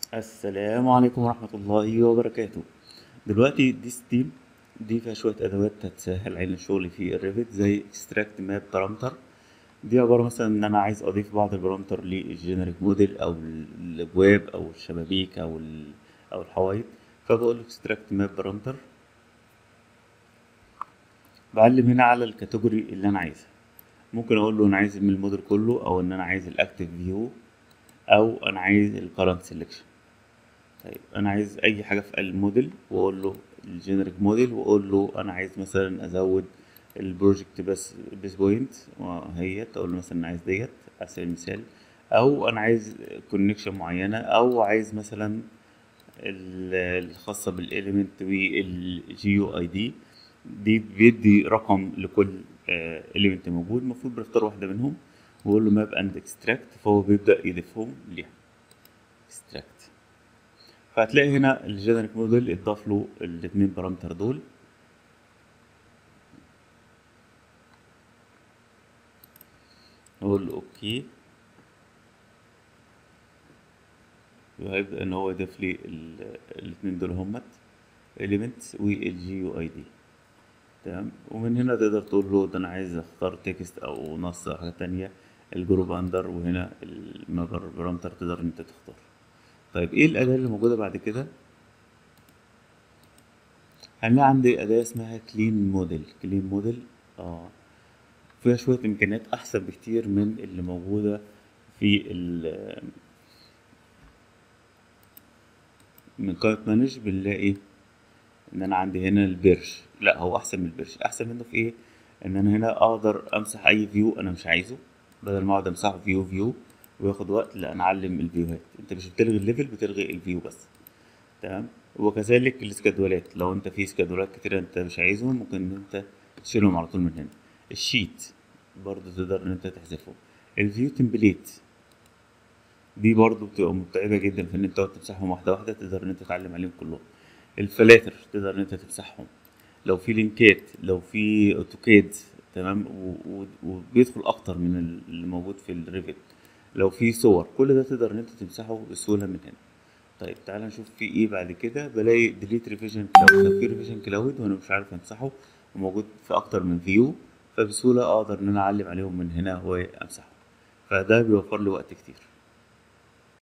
السلام عليكم ورحمة الله وبركاته دلوقتي دي ستيم دي فيها شوية أدوات هتسهل علينا الشغل في الريفت زي اكستراكت ماب بارامتر دي عبارة مثلا إن أنا عايز أضيف بعض البارامتر للجينيريك موديل أو الأبواب أو الشبابيك أو ال أو الحوايط فبقول اكستراكت ماب بارامتر بعلم هنا على الكاتيجوري اللي أنا عايزها ممكن أقول له أنا عايز من الموديل كله أو إن أنا عايز الأكتيف فيو أو أنا عايز الكرنت سيلكشن طيب انا عايز اي حاجه في الموديل واقول له الجينيريك موديل واقول له انا عايز مثلا ازود البروجكت بس بيس بوينت وهي اقول له مثلا عايز ديت على سبيل المثال او انا عايز كونكشن معينه او عايز مثلا ال- الخاصه بالاليمنت والجي يو اي دي دي بيدي رقم لكل اليمنت موجود المفروض بنختار واحده منهم واقول له ماب اند اكستراكت فهو بيبدا يضيفهم ليها اكستراكت فهتلاقي هنا الجينيريك موديل اتضاف له الاتنين بارامتر دول نقول له اوكي وهيبدأ ان هو يضيف لي ال- الاتنين دول همت elements والجي يو اي دي تمام ومن هنا تقدر تقول له ده انا عايز اختار تكست او نص او حاجة تانية الجروب اندر وهنا المابر بارامتر تقدر انت تختار طيب ايه الاداة اللي موجودة بعد كده هنلاقي عندي أداة اسمها كلين موديل كلين موديل اه فيها شوية إمكانيات أحسن بكتير من اللي موجودة في ال من قائمة مانج بنلاقي إن أنا عندي هنا البرش لا هو أحسن من البرش أحسن منه في إيه إن أنا هنا أقدر أمسح أي فيو أنا مش عايزه بدل ما أقعد أمسحه فيو فيو وياخد وقت لا أنا أعلم الفيوهات أنت مش بتلغي الليفل بتلغي الفيو بس تمام وكذلك السكادولات لو انت في سكادولات كتير انت مش عايزهم ممكن ان انت تشيلهم على طول من هنا الشيت برضو تقدر ان انت تحذفه الفيو تمبليت دي برضو بتبقى متعبة جدا في ان انت تقعد تمسحهم واحدة واحدة تقدر ان انت تتعلم عليهم كلهم الفلاتر تقدر ان انت تمسحهم لو في لينكات لو في اوتوكاد تمام و- و- وبيدخل اكتر من اللي موجود في الريفت لو في صور كل ده تقدر ان انت تمسحه بسهولة من هنا طيب تعالى نشوف في ايه بعد كده بلاقي ديليت ريفيجن كلاود لو في ريفيجن كلاود وانا مش عارف امسحه وموجود في اكتر من فيو فبسهوله اقدر ان انا اعلم عليهم من هنا وامسحه فده بيوفر لي وقت كتير